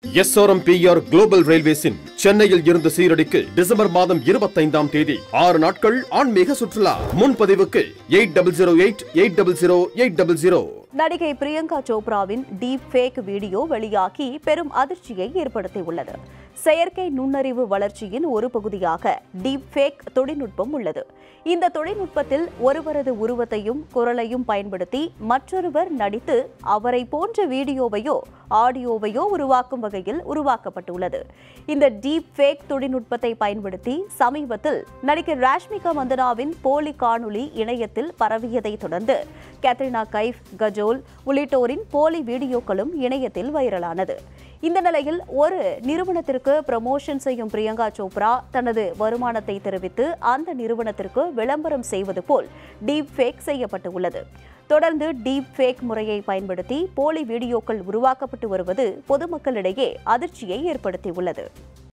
SRMPR global ரயில்வேஸின் சென்னையில் இருந்து சீரடிக்கு December மாதம் இருபத்தைந்தாம் தேதி ஆறு நாட்கள் ஆன்மீக சுற்றுலா முன்பதிவுக்கு eight double zero eight eight double zero eight double zero நடிகை பிரியங்கா சோப்ராவின் டீப் ஃபேக் வீடியோ வெளியாகி பெரும் அதிர்ச்சியை ஏற்படுத்தியுள்ளது செயற்கை நுண்ணறிவு வளர்ச்சியின் ஒரு பகுதியாக டீப் ஃபேக் தொழில்நுட்பம் உள்ளது இந்த தொழில்நுட்பத்தில் ஒருவரது உருவத்தையும் குரலையும் பயன்படுத்தி மற்றொருவர் நடித்து அவரை போன்ற வீடியோவையோ ஆடியோவையோ உருவாக்கும் வகையில் உருவாக்கப்பட்டுள்ளது இந்த டீப் ஃபேக் தொழில்நுட்பத்தை பயன்படுத்தி சமீபத்தில் நடிகர் ராஷ்மிகா மந்தனாவின் போலி காணொளி இணையத்தில் பரவியதை தொடர்ந்து கேத்ரினா கைஃப் கஜோல் உள்ளிட்டோரின் போலி வீடியோக்களும் இணையத்தில் வைரலானது இந்த நிலையில் ஒரு நிறுவனத்திற்கு ப்ரமோஷன் செய்யும் பிரியங்கா சோப்ரா தனது வருமானத்தை தெரிவித்து அந்த நிறுவனத்திற்கு விளம்பரம் செய்வது போல் டீப் ஃபேக் செய்யப்பட்டுள்ளது தொடர்ந்து டீப் ஃபேக் முறையை பயன்படுத்தி போலி வீடியோக்கள் உருவாக்கப்பட்டு வருவது பொதுமக்களிடையே அதிர்ச்சியை ஏற்படுத்தியுள்ளது